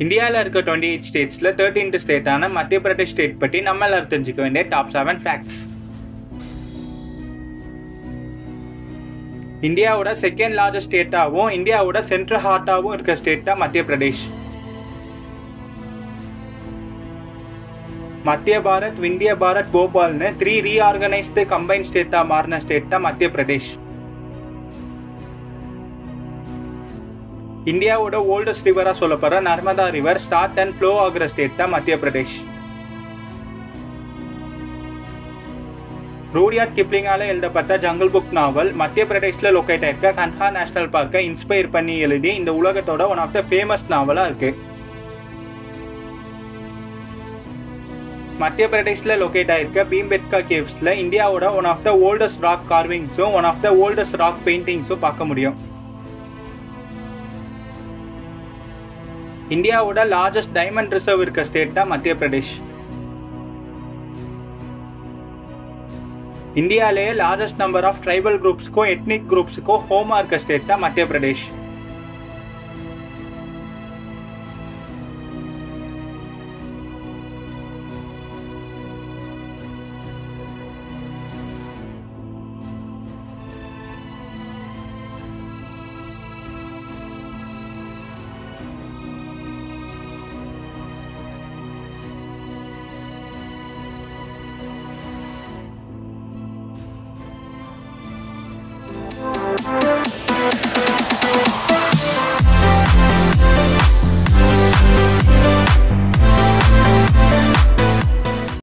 இந்தியாவில் இருக்க twenty eight ஸ்டேட்ஸில் தேர்ட்டீன்த் ஸ்டேட்டான மத்திய பிரதேஷ் ஸ்டேட் பற்றி நம்ம எல்லாரும் தெரிஞ்சுக்க வேண்டிய டாப் செவன் ஃபேக்ட்ஸ் இந்தியாவோட செகண்ட் லார்ஜஸ்ட் ஸ்டேட்டாகவும் இந்தியாவோட சென்ட்ரல் ஹார்ட்டாகவும் இருக்க ஸ்டேட் தான் மத்திய பிரதேஷ் மத்திய பாரத் விந்திய பாரத் போபால்னு த்ரீ ரீஆர்கனைஸ்டு கம்பைன் ஸ்டேட்டாக மாறின ஸ்டேட் தான் மத்திய பிரதேஷ் இந்தியாவோட ஓல்டஸ்ட் ரிவராக சொல்லப்படுற Narmada river start and flow ஆகிற ஸ்டேட் தான் மத்திய பிரதேஷ் ரூடியாட் கிப்ளிங்கால எழுதப்பட்ட ஜங்கிள் புக் நாவல் மத்திய பிரதேஷ்ல லொக்கேட் ஆயிருக்க கன்ஹா நேஷனல் பார்க்கை இன்ஸ்பயர் பண்ணி எழுதி இந்த உலகத்தோட ஒன் ஆஃப் த ஃபேமஸ் நாவலா இருக்கு மத்திய பிரதேஷ்ல லொக்கேட் ஆயிருக்க பீம்பெட்கா கேவ்ஸ்ல இந்தியாவோட one of the oldest rock கார்விங்ஸும் one of the oldest rock பெயிண்டிங்ஸும் பார்க்க முடியும் இந்தியாவோட லார்ஜஸ்ட் டைமண்ட் ரிசர்வ் இருக்க ஸ்டேட் தான் மத்திய பிரதேஷ் இந்தியாவிலேயே லார்ஜஸ்ட் நம்பர் ஆஃப் ட்ரைபல் குரூப்ஸ்க்கும் எத்னிக் குரூப்ஸுக்கும் ஹோமா இருக்க ஸ்டேட் தான் மத்திய பிரதேஷ்